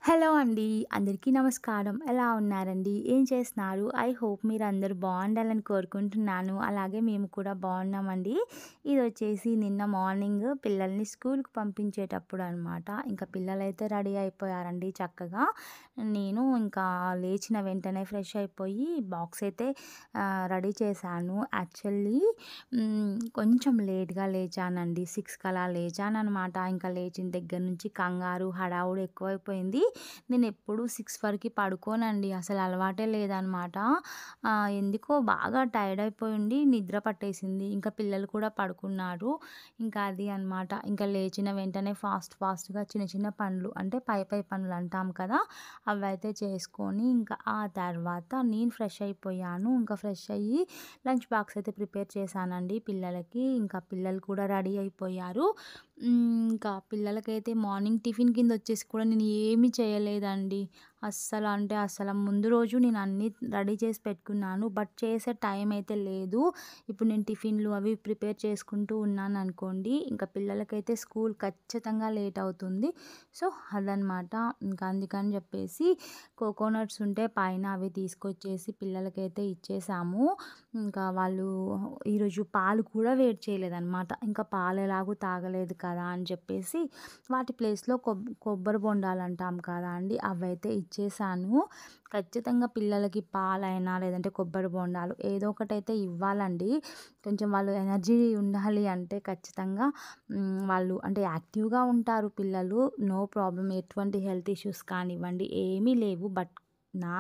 Hello అండి. అందరికీ నమస్కారం. ఎలా ఉన్నారండి? ఏం చేస్తున్నారు? ఐ హోప్ మీరందరూ బావుండాలని కోరుకుంటున్నాను. అలాగే మేము కూడా బావున్నామండి. ఇదొచ్చేసి నిన్న మార్నింగ్ పిల్లల్ని స్కూలుకి పంపించేటప్పుడు అనమాట. ఇంక పిల్లలైతే రెడీ అయిపోయారండి చక్కగా. నేను ఇంకా లేచిన వెంటనే ఫ్రెష్ అయిపోయి బాక్స్ అయితే ఆహ్, రెడీ చేశాను. యాక్చువల్లీ హ్మ్, కొంచెం లేట్‌గా లేచానండి. 6కి అలా లేచాననమాట. ఇంకా లేచిన దగ్గర నుంచి కంగారు, హడావుడి ఎక్కువైపోయింది. నేనెప్పుడు 6 వరకి పడుకోనండి. అసలు అలవాటే లేదనమాట. ఆహ్, ఎందుకో బాగా టైర్డ్ అయిపోయి ఉండి నిద్ర పట్టేసింది. ఇంకా పిల్లలు కూడా పడుకున్నారు. ఇంకా అది అనమాట. ఇంకా లేచిన వెంటనే ఫాస్ట్ ఫాస్ట్‌గా చిన్న చిన్న పనులు అంటే పై పై పనులు అంటాం కదా! అవైతే చేసుకొని ఇంకా ఆ తర్వాత నేను ఫ్రెష్ అయిపోయాను. ఇంకా ఫ్రెష్ అయ్యి లంచ్ బాక్స్ అయితే ప్రిపేర్ చేశానండి పిల్లలకి. ఇంకా పిల్లలు కూడా రెడీ అయిపోయారు. హ్మ్, ఇంకా పిల్లలకైతే మార్నింగ్ టిఫిన్ కింద వచ్చేసి కూడా నేను ఏమి చేయలేదండి. అస్సలు అంటే అసల ముందు రోజు నేను అన్నీ రెడీ చేసి పెట్టుకున్నాను. బట్ చేసే టైం అయితే లేదు. ఇప్పుడు నేను టిఫిన్‌లు అవి ప్రిపేర్ చేసుకుంటూ ఉన్నాననుకోండి. ఇంకా పిల్లలకైతే స్కూల్ ఖచ్చితంగా లేట్ అవుతుంది. సో, అదనమాట. ఇంకా అందుకని చెప్పేసి కోకోనట్స్ ఉంటే పైన అవి తీసుకొచ్చేసి పిల్లలకైతే ఇచ్చేసాము. ఇంకా వాళ్ళు ఈరోజు పాలు కూడా వేడి చేయలేదనమాట. ఇంకా పాలు ఎలాగో తాగలేదు కదా అని చెప్పేసి వాటి ప్లేస్‌లో కొబ్ కొబ్బరి బొండాలంటాం కదా అండి! అవైతే ఇచ్చేసాను. ఖచ్చితంగా పిల్లలకి పాలైనా లేదంటే కొబ్బరి బొండాలు ఏదో ఒకటైతే ఇవ్వాలండి. కొంచెం వాళ్ళు ఎనర్జీ ఉండాలి అంటే ఖచ్చితంగా హ్మ్, వాళ్ళు అంటే యాక్టివ్‌గా ఉంటారు పిల్లలు. No problem. ఎటువంటి హెల్త్ ఇష్యూస్ కానివ్వండి ఏమీ లేవు. బట్ నా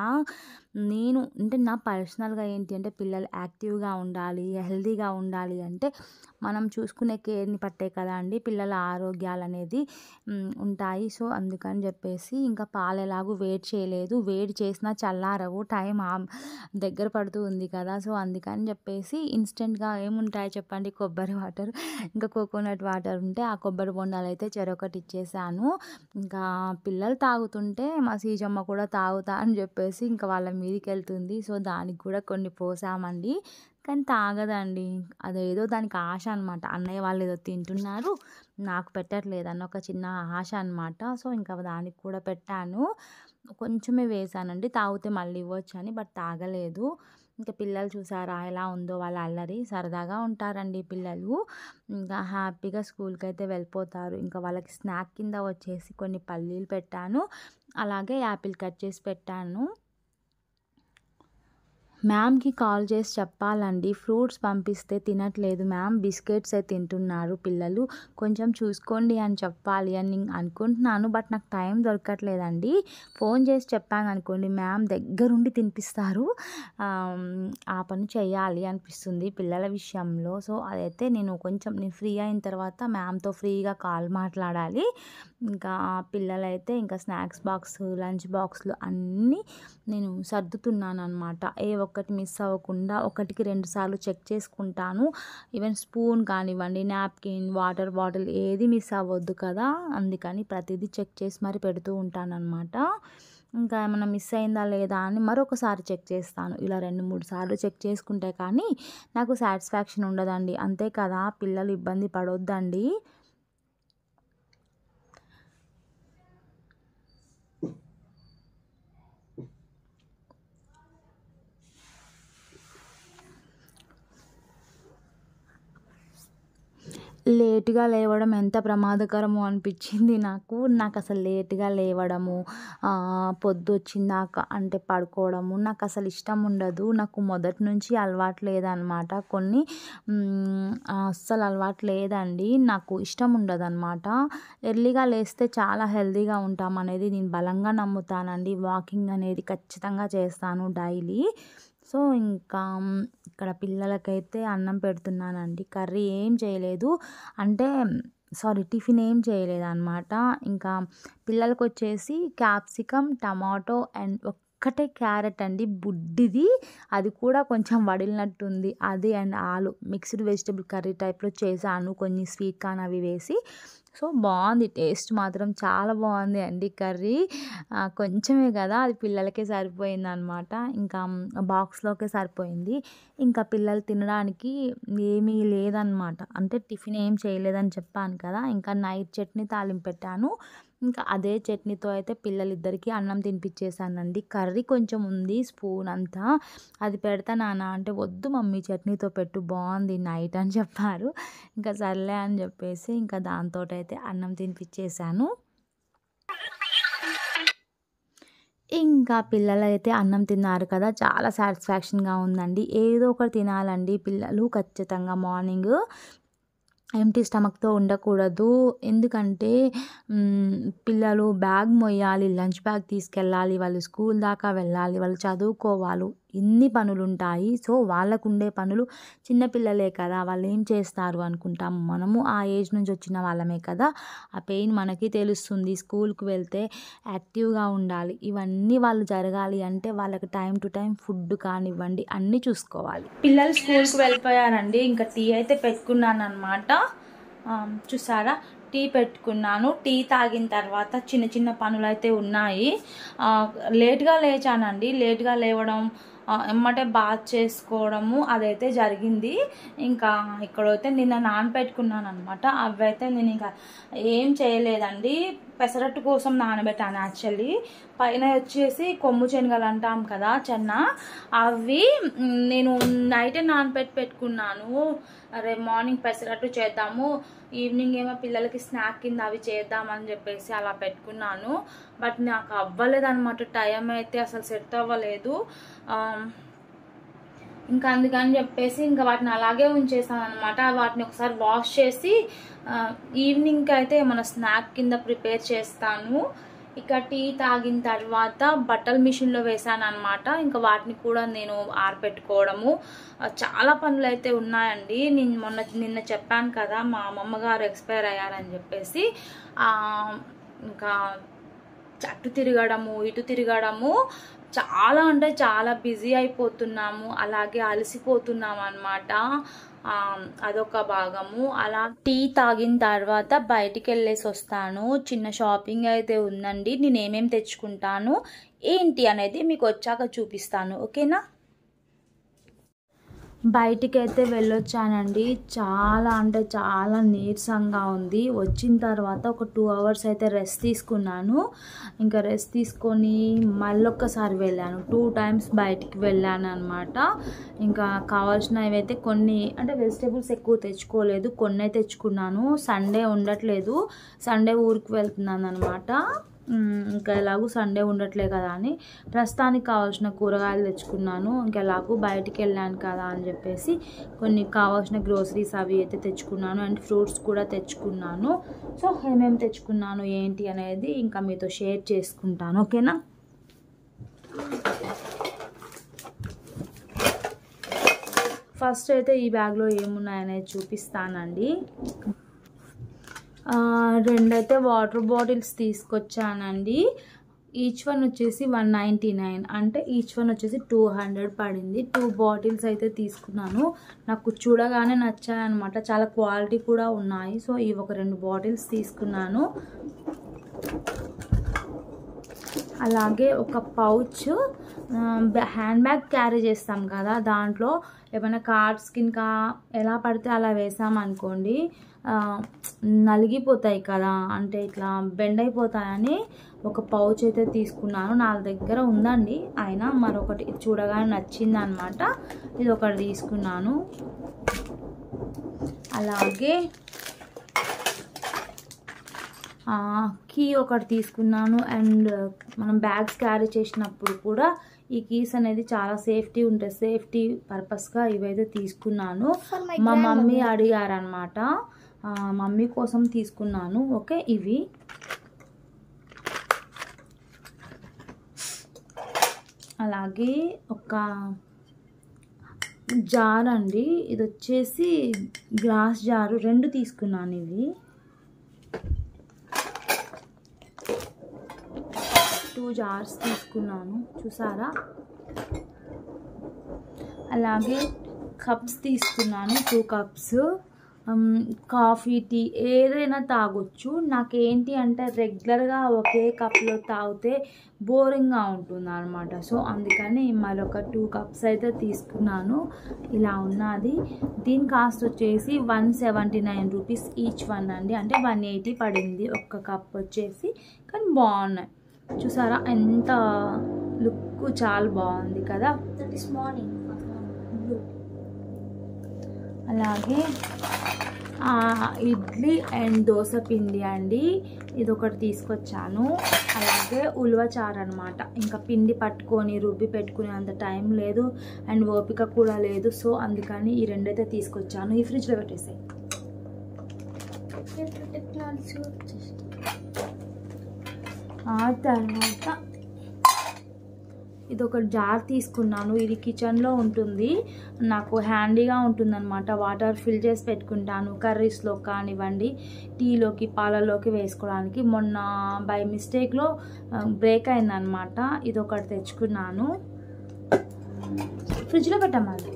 నేను అంటే నా పర్సనల్‌గా ఏంటి అంటే పిల్లలు యాక్టివ్‌గా ఉండాలి, హెల్తీగా ఉండాలి అంటే మనం చూసుకునే కేర్‌ని బట్టే కదా అండి పిల్లల ఆరోగ్యాలనేది హ్మ్, ఉంటాయి. సో, అందుకని చెప్పేసి ఇంకా పాలు ఎలాగో వేడి చేయలేదు. వేడి చేసినా చల్లారవు. టైం ఆహ్, దగ్గర పడుతూ ఉంది కదా! సో, అందుకని చెప్పేసి ఇన్‌స్టెంట్‌గా ఏముంటాయి చెప్పండి కొబ్బరి వాటర్, ఇంకా కోకోనట్ వాటర్ ఉంటే ఆ కొబ్బరి బొండాలైతే చెరొకటి ఇచ్చేసాను. ఇంకా పిల్లలు తాగుతుంటే మా సీజమ్మ కూడా తాగుతా అని చెప్పేసి ఇంకా వాళ్ళ మీదికెళ్తుంది. సో, దానికి కూడా కొన్ని పోసామండి. కానీ తాగదండి. అదేదో దానికి ఆశ అనమాట. అన్నయ్య వాళ్ళు ఏదో తింటున్నారు. నాకు పెట్టట్లేదని ఒక చిన్న ఆశ అనమాట. సో, ఇంకా దానికి కూడా పెట్టాను. కొంచెమే వేశానండి. తాగితే మళ్ళీ ఇవ్వొచ్చని. బట్ తాగలేదు. ఇంకా పిల్లలు చూసారా ఎలా ఉందో వాళ్ళ అల్లరి. సరదాగా ఉంటారండి పిల్లలు. ఇంకా హ్యాపీగా స్కూలుకైతే వెళ్ళిపోతారు. ఇంకా వాళ్ళకి స్నాక్ కింద వచ్చేసి కొన్ని పల్లీలు పెట్టాను. అలాగే యాపిల్ కట్ చేసి పెట్టాను. మ్యామ్‌కి కాల్ చేసి చెప్పాలండి. ఫ్రూట్స్ పంపిస్తే తినట్లేదు మ్యామ్. బిస్కెట్సే తింటున్నారు పిల్లలు. కొంచెం చూసుకోండి అని చెప్పాలి అని నేను అనుకుంటున్నాను. బట్ నాకు టైం దొరకట్లేదండి. ఫోన్ చేసి చెప్పాననుకోండి మ్యామ్ దగ్గరుండి తినిపిస్తారు. ఆహ్, ఆ పని చేయాలి అనిపిస్తుంది పిల్లల విషయంలో. సో, అదైతే నేను కొంచెం నేను ఫ్రీ అయిన తర్వాత మ్యామ్‌తో ఫ్రీగా కాల్ మాట్లాడాలి. ఇంకా పిల్లలైతే ఇంకా స్నాక్స్ బాక్స్, లంచ్ బాక్స్‌లు అన్నీ నేను సర్దుతున్నాననమాట. ఏ ఒక్కటి మిస్ అవ్వకుండా ఒకటికి రెండు సార్లు చెక్ చేసుకుంటాను. ఈవెన్ స్పూన్ కానివ్వండి, నాప్కిన్, వాటర్ బాటిల్ ఏది మిస్ అవ్వద్దు కదా! అందుకని ప్రతీదీ చెక్ చేసి మరి పెడుతూ ఉంటాననమాట. ఇంకా ఏమన్నా మిస్ అయిందా లేదా అని మరొకసారి చెక్ చేస్తాను. ఇలా 2, 3 సార్లు చెక్ చేసుకుంటే కానీ నాకు సాటిస్ఫాక్షన్ ఉండదండి. అంతే కదా! పిల్లలు ఇబ్బంది పడొద్దండి. లేట్‌గా లేవడం ఎంత ప్రమాదకరమో అనిపించింది నాకు. నాకసలు లేట్‌గా లేవడము, ఆహ్, పొద్దొచ్చిందాక అంటే పడుకోవడము నాకసలు ఇష్టం ఉండదు. నాకు మొదటి నుంచి అలవాటు లేదనమాట. కొన్ని హ్మ్, అస్సలు అలవాటు లేదండి. నాకు ఇష్టం ఉండదనమాట. ఎర్లీగా లేస్తే చాలా హెల్తీగా ఉంటామనేది నేను బలంగా నమ్ముతానండి. వాకింగ్ అనేది ఖచ్చితంగా చేస్తాను డైలీ. సో, ఇంకా ఇక్కడ పిల్లలకైతే అన్నం పెడుతున్నానండి. కర్రీ ఏం చేయలేదు. అంటే సారీ టిఫిన్ ఏం చేయలేదనమాట. ఇంకా పిల్లలకొచ్చేసి క్యాప్సికమ్, టమాటో అండ్ ఒక్కటే క్యారెట్ అండి బుడ్డిది. అది కూడా కొంచెం వడిలినట్టుంది. అది అండ్ ఆలు మిక్స్డ్ వెజిటబుల్ కర్రీ టైప్‌లో చేశాను. కొన్ని స్వీట్ కార్న్ అవి వేసి. సో, బావుంది. టేస్ట్ మాత్రం చాలా బావుంది అండి కర్రీ. ఆహ్, కొంచెమే కదా! అది పిల్లలకే సరిపోయిందనమాట. ఇంకా బాక్స్‌లోకే సరిపోయింది. ఇంకా పిల్లలు తినడానికి ఏమీ లేదనమాట. అంటే టిఫిన్ ఏం చేయలేదని చెప్పాను కదా! ఇంకా నైట్ చట్నీ తాలింపు పెట్టాను. ఇంకా అదే చట్నీతో అయితే పిల్లలిద్దరికీ అన్నం తినిపించేసానండి కర్రీ కొంచెం ఉంది స్పూన్ అంతా అది పెడతా నాన్న అంటే వద్దు మమ్మీ చట్నీతో పెట్టు బాగుంది నైట్ అని చెప్పారు ఇంకా సర్లే అని చెప్పేసి ఇంకా దాంతో అయితే అన్నం తినిపించేసాను ఇంకా పిల్లలైతే అన్నం తిన్నారు కదా చాలా సాటిస్ఫాక్షన్గా ఉందండి ఏదో ఒకటి తినాలండి పిల్లలు ఖచ్చితంగా మార్నింగ్ ఎంటీ స్టమక్తో ఉండకూడదు ఎందుకంటే మ్, పిల్లలు బ్యాగ్ మొయ్యాలి లంచ్ బ్యాగ్ తీసుకెళ్ళాలి వాళ్ళు స్కూల్ దాకా వెళ్ళాలి వాళ్ళు చదువుకోవాలి ఇన్ని పనులు ఉంటాయి సో వాళ్ళకు ఉండే పనులు చిన్నపిల్లలే కదా వాళ్ళు ఏం చేస్తారు అనుకుంటాం మనము ఆ ఏజ్ నుంచి వచ్చిన వాళ్ళమే కదా ఆ పెయిన్ మనకి తెలుస్తుంది స్కూల్కి వెళ్తే యాక్టివ్గా ఉండాలి ఇవన్నీ వాళ్ళు జరగాలి అంటే వాళ్ళకి టైం టు టైం ఫుడ్ కానివ్వండి అన్నీ చూసుకోవాలి పిల్లలు స్కూల్కి వెళ్ళిపోయారండి ఇంకా టీ అయితే పెట్టుకున్నాను అనమాట చూసారా టీ పెట్టుకున్నాను టీ తాగిన తర్వాత చిన్న చిన్న పనులు అయితే ఉన్నాయి ఆ, లేట్గా లేచానండి లేట్గా లేవడం ఆ, ఎమ్మటే బాత్ చేసుకోవడము అదైతే జరిగింది ఇంకా ఇక్కడైతే నిన్న నానబెట్టుకున్నాను అనమాట అవైతే నేను ఇంకా ఏం చేయలేదండి పెసరట్టు కోసం నానబెట్టాను యాక్చువల్లీ పైన వచ్చేసి కొమ్ము శనగలు అంటాం కదా చెన్న అవి మ్, నేను నైటే నానబెట్టి పెట్టుకున్నాను రేపు మార్నింగ్ పెసరట్టు చేద్దాము ఈవినింగ్ ఏమో పిల్లలకి స్నాక్ కింద అవి చేద్దామని చెప్పేసి అలా పెట్టుకున్నాను బట్ నాకు అవ్వలేదు అనమాట టైం అయితే అసలు సెట్ అవ్వలేదు ఆమ్, ఇంకా అందుకని చెప్పేసి ఇంకా వాటిని అలాగే ఉంచేసాను అనమాట వాటిని ఒకసారి వాష్ చేసి ఆ, ఈవినింగ్కి అయితే మన స్నాక్ కింద ప్రిపేర్ చేస్తాను ఇక టీ తాగిన తర్వాత బట్టల మిషన్లో వేసాను అనమాట ఇంకా వాటిని కూడా నేను ఆరపెట్టుకోవడము ఆ, చాలా పనులు అయితే ఉన్నాయండి నేను మొన్న నిన్న చెప్పాను కదా మా అమ్మమ్మ గారు ఎక్స్పైర్ అయ్యారని చెప్పేసి ఆ, ఇంకా అటు తిరగడము ఇటు తిరగడము చాలా అంటే చాలా బిజీ అయిపోతున్నాము అలాగే అలసిపోతున్నాము అనమాట అదొక భాగము అలా టీ తాగిన తర్వాత బయటికి వెళ్ళేసి వస్తాను చిన్న షాపింగ్ అయితే ఉందండి నేను ఏమేమి తెచ్చుకుంటాను ఏంటి అనేది మీకు వచ్చాక చూపిస్తాను ఓకేనా బయటికి అయితే వెళ్ళొచ్చానండి చాలా అంటే చాలా నీరసంగా ఉంది వచ్చిన తర్వాత ఒక టూ అవర్స్ అయితే రెస్ట్ తీసుకున్నాను ఇంకా రెస్ట్ తీసుకొని మళ్ళొక్కసారి వెళ్ళాను టూ టైమ్స్ బయటికి వెళ్ళాను అనమాట ఇంకా కావాల్సినవి అయితే కొన్ని అంటే వెజిటేబుల్స్ ఎక్కువ తెచ్చుకోలేదు కొన్ని తెచ్చుకున్నాను సండే ఉండట్లేదు సండే ఊరికి వెళ్తున్నాను అనమాట మ్మ్, ఇంకా ఎలాగూ సండే ఉండట్లే కదా అని ప్రస్తుతానికి కావాల్సిన కూరగాయలు తెచ్చుకున్నాను ఇంకా ఎలాగూ బయటికి వెళ్ళాను కదా అని చెప్పేసి కొన్ని కావాల్సిన గ్రోసరీస్ అవి అయితే తెచ్చుకున్నాను అండ్ ఫ్రూట్స్ కూడా తెచ్చుకున్నాను సో ఏమేమి తెచ్చుకున్నాను ఏంటి అనేది ఇంకా మీతో షేర్ చేసుకుంటాను ఓకేనా ఫస్ట్ అయితే ఈ బ్యాగ్లో ఏమున్నాయనేది చూపిస్తానండి ఆ, రెండైతే వాటర్ బాటిల్స్ తీసుకొచ్చానండి ఈచ్ వన్ వచ్చేసి వన్ నైంటీ నైన్ అంటే ఈచ్ వన్ వచ్చేసి టూ హండ్రెడ్ పడింది టూ బాటిల్స్ అయితే తీసుకున్నాను నాకు చూడగానే నచ్చాయన్నమాట చాలా క్వాలిటీ కూడా ఉన్నాయి సో ఇవి ఒక రెండు బాటిల్స్ తీసుకున్నాను అలాగే ఒక పౌచ్ హ్యాండ్ బ్యాగ్ క్యారీ చేస్తాం కదా దాంట్లో ఏమైనా కార్డ్స్ కింద ఎలా పడితే అలా వేసామనుకోండి ఆ, నలిగిపోతాయి కదా అంటే ఇట్లా బెండ్ అయిపోతాయని ఒక పౌచ్ అయితే తీసుకున్నాను నా దగ్గర ఉందండి అయినా మరొకటి చూడగానే నచ్చింది అనమాట ఇది ఒకటి తీసుకున్నాను అలాగే కీ ఒకటి తీసుకున్నాను అండ్ మనం బ్యాగ్స్ క్యారీ చేసినప్పుడు కూడా ఈ కీస్ అనేది చాలా సేఫ్టీ ఉంటుంది సేఫ్టీ పర్పస్గా ఇవైతే తీసుకున్నాను మా మమ్మీ అడిగారనమాట మమ్మీ కోసం తీసుకున్నాను ఓకే ఇవి అలాగే ఒక జార్ అండి ఇది వచ్చేసి గ్లాస్ జారు రెండు తీసుకున్నాను ఇవి టూ జార్స్ తీసుకున్నాను చూసారా అలాగే కప్స్ తీసుకున్నాను టూ కప్స్ కాఫీ టీ ఏదైనా తాగొచ్చు నాకేంటి అంటే రెగ్యులర్గా ఒకే కప్లో తాగితే బోరింగ్గా ఉంటుంది అనమాట సో అందుకని మరొక టూ కప్స్ అయితే తీసుకున్నాను ఇలా ఉన్నది దీని కాస్ట్ వచ్చేసి one seventy nine rupees each one అండి అంటే వన్ ఎయిటీ పడింది ఒక్క కప్ వచ్చేసి కానీ బాగున్నాయి చూసారా ఎంత లుక్ చాలా బాగుంది కదా That is morning. Blue. అలాగే ఆ, ఇడ్లీ అండ్ దోశ పిండి అండి ఇది ఒకటి తీసుకొచ్చాను అలాగే ఉలవచారు అనమాట ఇంకా పిండి పట్టుకొని రుబ్బి పెట్టుకునే అంత టైం లేదు అండ్ ఓపిక కూడా లేదు సో అందుకని ఈ రెండైతే తీసుకొచ్చాను ఈ ఫ్రిడ్జ్లో పెట్టేసాయి Filter technology వచ్చేసి ఆ తర్వాత ఇది ఒక జార్ తీసుకున్నాను ఇది కిచెన్లో ఉంటుంది నాకు హ్యాండీగా ఉంటుందన్నమాట వాటర్ ఫిల్ చేసి పెట్టుకుంటాను కర్రీస్లో కానివ్వండి టీలోకి పాలలోకి వేసుకోవడానికి మొన్న బై మిస్టేక్లో బ్రేక్ అయిందనమాట ఇది ఒకటి తెచ్చుకున్నాను ఫ్రిడ్జ్లో పెట్టామది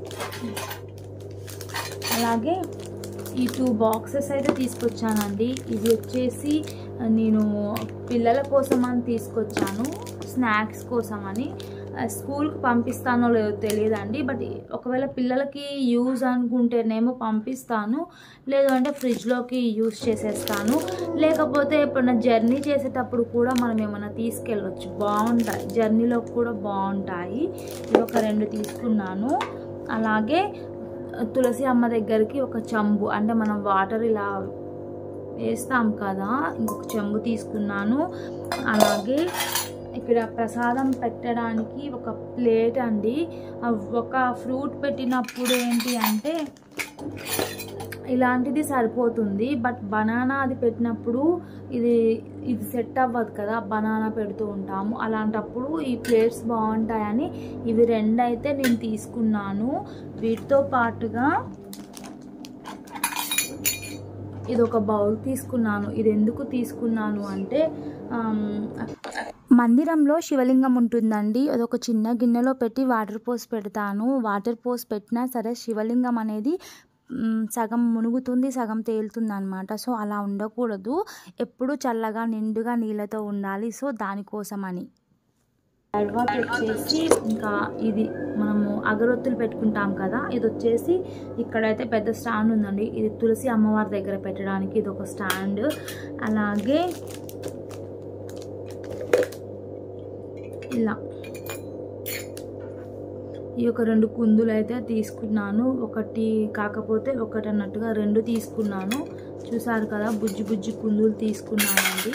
అలాగే ఈ టూ బాక్సెస్ అయితే తీసుకొచ్చానండి ఇది వచ్చేసి నేను పిల్లల కోసం అని తీసుకొచ్చాను స్నాక్స్ కోసం అని ఆ, స్కూల్కి పంపిస్తానో లేదో తెలియదండి బట్ ఒకవేళ పిల్లలకి యూజ్ అనుకుంటేనేమో పంపిస్తాను లేదు అంటే ఫ్రిడ్జ్లోకి యూజ్ చేసేస్తాను లేకపోతే ఎప్పుడైనా జర్నీ చేసేటప్పుడు కూడా మనం ఏమైనా తీసుకెళ్ళొచ్చు బాగుంటాయి జర్నీలో కూడా బాగుంటాయి ఇది ఒక రెండు తీసుకున్నాను అలాగే తులసి అమ్మ దగ్గరికి ఒక చెంబు అంటే మనం వాటర్ ఇలా వేస్తాం కదా ఇంకొక చెంబు తీసుకున్నాను అలాగే ఇక్కడ ప్రసాదం పెట్టడానికి ఒక ప్లేట్ అండి ఆ ఒక ఫ్రూట్ పెట్టినప్పుడు ఏంటి అంటే ఇలాంటిది సరిపోతుంది బట్ బనానా అది పెట్టినప్పుడు ఇది ఇది సెట్ అవ్వదు కదా బనానా పెడుతూ ఉంటాము అలాంటప్పుడు ఈ ప్లేట్స్ బాగుంటాయని ఇవి రెండు అయితే నేను తీసుకున్నాను వీటితో పాటుగా ఇది ఒక బౌల్ తీసుకున్నాను ఇది ఎందుకు తీసుకున్నాను అంటే ఆమ్, మందిరంలో శివలింగం ఉంటుందండి అదొక చిన్న గిన్నెలో పెట్టి వాటర్ పోసి పెడతాను వాటర్ పోసి పెట్టినా సరే శివలింగం అనేది మ్, సగం మునుగుతుంది సగం తేలుతుంది అనమాట సో అలా ఉండకూడదు ఎప్పుడు చల్లగా నిండుగా నీళ్ళతో ఉండాలి సో దానికోసమని తర్వాత వచ్చేసి ఇంకా ఇది మనము అగరొత్తులు పెట్టుకుంటాం కదా ఇది వచ్చేసి ఇక్కడైతే పెద్ద స్టాండ్ ఉందండి ఇది తులసి అమ్మవారి దగ్గర పెట్టడానికి ఇది ఒక స్టాండ్ అలాగే ఇలా ఈ యొక్క రెండు కుందులు అయితే తీసుకున్నాను ఒకటి కాకపోతే ఒకటి అన్నట్టుగా రెండు తీసుకున్నాను చూసారు కదా బుజ్జి బుజ్జి కుందులు తీసుకున్నానండి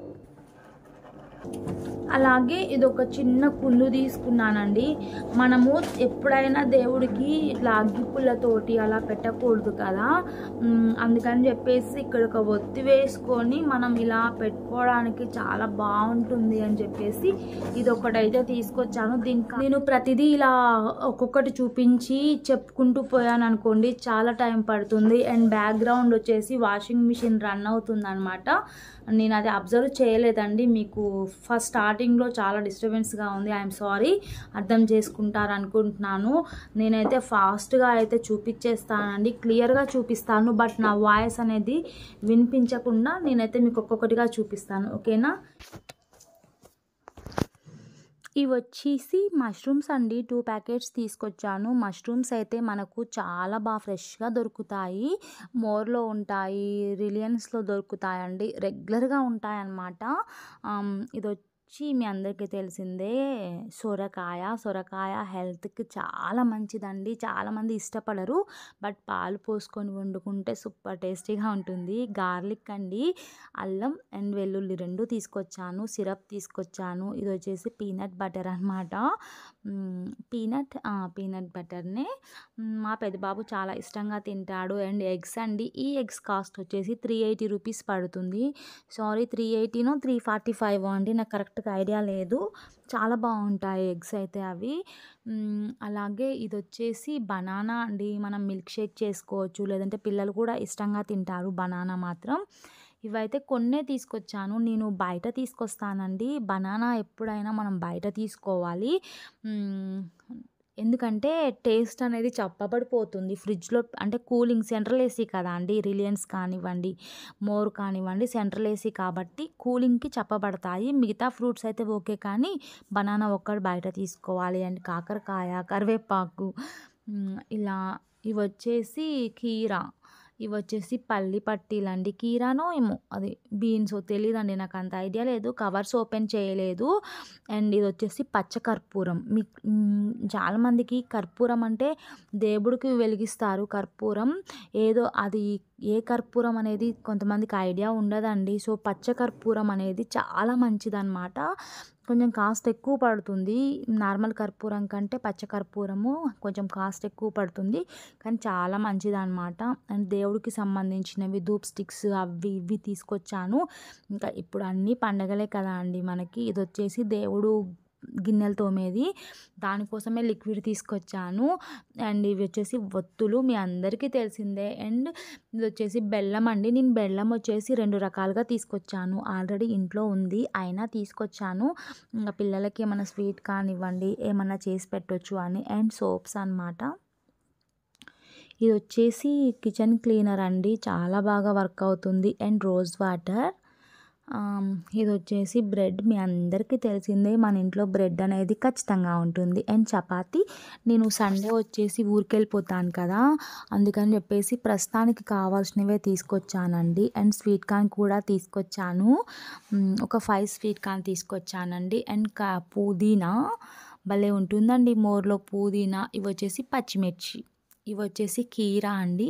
అలాగే ఇది ఒక చిన్న కుందు తీసుకున్నానండి మనము ఎప్పుడైనా దేవుడికి ఇట్లా అగ్గిపుల్లతోటి అలా పెట్టకూడదు కదా ఉమ్, అందుకని చెప్పేసి ఇక్కడ ఒక ఒత్తి వేసుకొని మనం ఇలా పెట్టుకోవడానికి చాలా బాగుంటుంది అని చెప్పేసి ఇది ఒకటైతే తీసుకొచ్చాను దీనికి నేను ప్రతిదీ ఇలా ఒక్కొక్కటి చూపించి చెప్పుకుంటూ పోయాను అనుకోండి చాలా టైం పడుతుంది అండ్ బ్యాక్గ్రౌండ్ వచ్చేసి వాషింగ్ మిషన్ రన్ అవుతుంది అనమాట నేను అది అబ్జర్వ్ చేయలేదండి మీకు ఫస్ట్ స్టార్టింగ్లో చాలా డిస్టర్బెన్స్గా ఉంది ఐఎమ్ సారీ అర్థం చేసుకుంటారు అనుకుంటున్నాను నేనైతే ఫాస్ట్గా అయితే చూపించేస్తానండి క్లియర్గా చూపిస్తాను బట్ నా వాయిస్ అనేది వినిపించకుండా నేనైతే మీకు ఒక్కొక్కటిగా చూపిస్తాను ఓకేనా ఇవి వచ్చేసి మష్రూమ్స్ అండి టూ ప్యాకెట్స్ తీసుకొచ్చాను మష్రూమ్స్ అయితే మనకు చాలా బాగా ఫ్రెష్గా దొరుకుతాయి మోర్లో ఉంటాయి రిలయన్స్లో దొరుకుతాయండి రెగ్యులర్గా ఉంటాయన్నమాట ఆమ్, ఇది వచ్చి మీ అందరికీ తెలిసిందే సొరకాయ సొరకాయ హెల్త్కి చాలా మంచిదండి చాలామంది ఇష్టపడరు బట్ పాలు పోసుకొని వండుకుంటే సూపర్ టేస్టీగా ఉంటుంది గార్లిక్ అండి అల్లం అండ్ వెల్లుల్లి రెండు తీసుకొచ్చాను సిరప్ తీసుకొచ్చాను ఇది వచ్చేసి పీనట్ బటర్ అనమాట పీనట్ పీనట్ బటర్నే మా పెద్దబాబు చాలా ఇష్టంగా తింటాడు అండ్ ఎగ్స్ అండి ఈ ఎగ్స్ కాస్ట్ వచ్చేసి త్రీ ఎయిటీ రూపీస్ పడుతుంది సారీ త్రీ ఎయిటీనో త్రీ ఫార్టీ ఫైవ్ అండి నాకు కరెక్ట్గా ఐడియా లేదు చాలా బాగుంటాయి ఎగ్స్ అయితే అవి మ్, అలాగే ఇది వచ్చేసి బనానా అండి మనం మిల్క్ షేక్ చేసుకోవచ్చు లేదంటే పిల్లలు కూడా ఇష్టంగా తింటారు బనానా మాత్రం ఇవైతే కొన్నే తీసుకొచ్చాను నేను బయట తీసుకొస్తానండి బనానా ఎప్పుడైనా మనం బయట తీసుకోవాలి మ్, ఎందుకంటే టేస్ట్ అనేది చప్పబడిపోతుంది ఫ్రిడ్జ్‌లో అంటే కూలింగ్ సెంట్రల్ ఏసీ కదా అండి. రిలయన్స్ కానివ్వండి, మోర్ కానివ్వండి సెంట్రల్ ఏసీ కాబట్టి కూలింగ్‌కి చప్పబడతాయి. మిగతా ఫ్రూట్స్ అయితే ఓకే కానీ బనానా ఒక్కటి బయట తీసుకోవాలి. అండ్ కాకరకాయ, కరివేపాకు హ్మ్. ఇలా ఇవొచ్చేసి కీర, ఇవొచ్చేసి పల్లి పట్టీలండి. కీరానో ఏమో అది బీన్సో తెలీదండి. నాకంత ఐడియా లేదు. కవర్స్ ఓపెన్ చేయలేదు. అండ్ ఇదొచ్చేసి పచ్చ కర్పూరం. మీకు హ్మ్. చాలామందికి కర్పూరం అంటే దేవుడికి వెలిగిస్తారు కర్పూరం. ఏదో అది ఏ కర్పూరం అనేది కొంతమందికి ఐడియా ఉండదండి. సో, పచ్చ కర్పూరం అనేది చాలా మంచిదనమాట. కొంచెం కాస్ట్ ఎక్కువ పడుతుంది. నార్మల్ కర్పూరం కంటే పచ్చ కర్పూరము కొంచెం కాస్ట్ ఎక్కువ పడుతుంది. కానీ చాలా మంచిదనమాట. అండ్ దేవుడికి సంబంధించినవి ధూప్ స్టిక్స్ అవి ఇవి తీసుకొచ్చాను. ఇంకా ఇప్పుడు అన్నీ పండగలే కదా అండి మనకి. ఇదొచ్చేసి దేవుడు గిన్నెలు తోమేది. దానికోసమే లిక్విడ్ తీసుకొచ్చాను. అండ్ ఇవి వచ్చేసి ఒత్తులు మీ అందరికీ తెలిసిందే. అండ్ ఇదొచ్చేసి బెల్లం అండి. నేను బెల్లం వచ్చేసి 2 రకాలుగా తీసుకొచ్చాను. ఆల్రెడీ ఇంట్లో ఉంది. అయినా తీసుకొచ్చాను. ఇంగ పిల్లలకి ఏమన్నా స్వీట్ కానివ్వండి, ఏమన్నా చేసి పెట్టొచ్చు అని. అండ్ సోప్స్ అనమాట. ఇదొచ్చేసి కిచెన్ క్లీనర్ అండి. చాలా బాగా వర్క్ అవుతుంది. And rose water. ఆహ్, ఇదొచ్చేసి బ్రెడ్ మీ అందరికీ తెలిసిందే. మన ఇంట్లో బ్రెడ్ అనేది ఖచ్చితంగా ఉంటుంది. అండ్ చపాతీ నేను సండే వచ్చేసి ఊరికెళ్ళిపోతాను కదా! అందుకని చెప్పేసి ప్రస్తుతానికి కావాల్సినవే తీసుకొచ్చానండి. అండ్ స్వీట్ కార్న్ కూడా తీసుకొచ్చాను. హ్మ్. ఒక 5 స్వీట్ కార్న్ తీసుకొచ్చానండి. అండ్ క పుదీనా భలే ఉంటుందండి మోర్‌లో పుదీనా. ఇవొచ్చేసి పచ్చిమిర్చి. ఇవొచ్చేసి కీర అండి.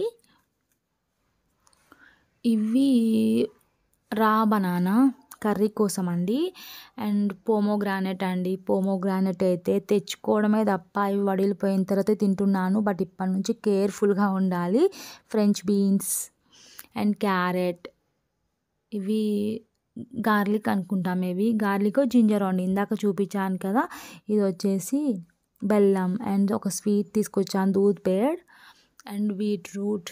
ఇవి రా బనానా కర్రీ కోసమండి. అండ్ పోమోగ్రానైట్ అండి. పోమోగ్రానైట్ అయితే తెచ్చుకోవడమే తప్ప అవి వడిలిపోయిన తర్వాత తింటున్నాను. బట్ ఇప్పటి నుంచి కేర్‌ఫుల్‌గా ఉండాలి. ఫ్రెంచ్ బీన్స్ అండ్ క్యారెట్ ఇవి గార్లిక్ అనుకుంటా మేబీ. గార్లికో, జింజరో అండి. ఇందాక చూపించాను కదా! ఇదొచ్చేసి బెల్లం అండ్ ఒక స్వీట్ తీసుకొచ్చాను దూద్ పేడ్ అండ్ బీట్రూట్.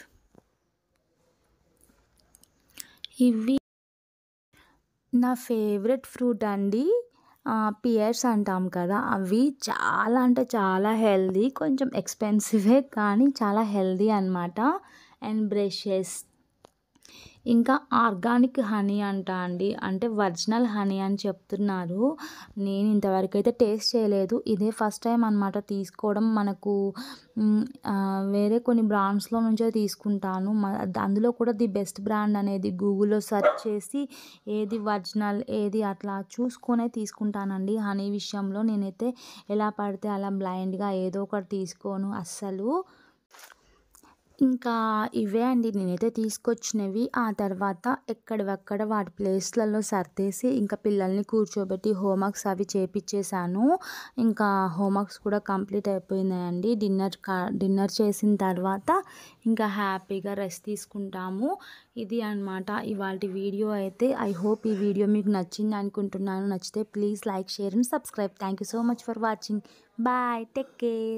ఇవి నా ఫేవరెట్ ఫ్రూట్ అండి. ఆహ్, పియర్స్ అంటాం కదా! అవి చాలా అంటే చాలా హెల్తీ. కొంచెం ఎక్స్‌పెన్సివే కానీ చాలా హెల్తీ అనమాట. And brushes. ఇంకా ఆర్గానిక్ హనీ అంట అండి. అంటే ఒరిజినల్ హనీ అని చెప్తున్నారు. నేను ఇంతవరకైతే టేస్ట్ చేయలేదు. ఇదే ఫస్ట్ టైమ్ అనమాట తీసుకోవడం. మనకు హ్మ్. ఆహ్, వేరే కొన్ని బ్రాండ్స్‌లో నుంచే తీసుకుంటాను. మ అందులో కూడా ది బెస్ట్ బ్రాండ్ అనేది గూగుల్‌లో సెర్చ్ చేసి ఏది ఒరిజినల్ ఏది అట్లా చూసుకొనే తీసుకుంటానండి. హనీ విషయంలో నేనైతే ఎలా పడితే అలా బ్లైండ్‌గా ఏదో ఒకటి తీసుకోను అస్సలు. ఇంకా ఇవే అండి నేనైతే తీసుకొచ్చినవి. ఆ తర్వాత ఎక్కడివక్కడ వాటి ప్లేస్‌లలో సర్దేసి ఇంకా పిల్లల్ని కూర్చోబెట్టి హోంవర్క్స్ అవి చేపిచ్చేసాను. ఇంకా హోంవర్క్స్ కూడా కంప్లీట్ అయిపోయినాయండి. డిన్నర్ క డిన్నర్ చేసిన తర్వాత ఇంకా హ్యాపీగా రెస్ట్ తీసుకుంటాము. ఇది అనమాట ఇవాల్టి వీడియో అయితే. ఐ హోప్ ఈ వీడియో మీకు నచ్చింది అనుకుంటున్నాను. నచ్చితే please like, share and subscribe. Thank you so much for watching. Bye. Take care.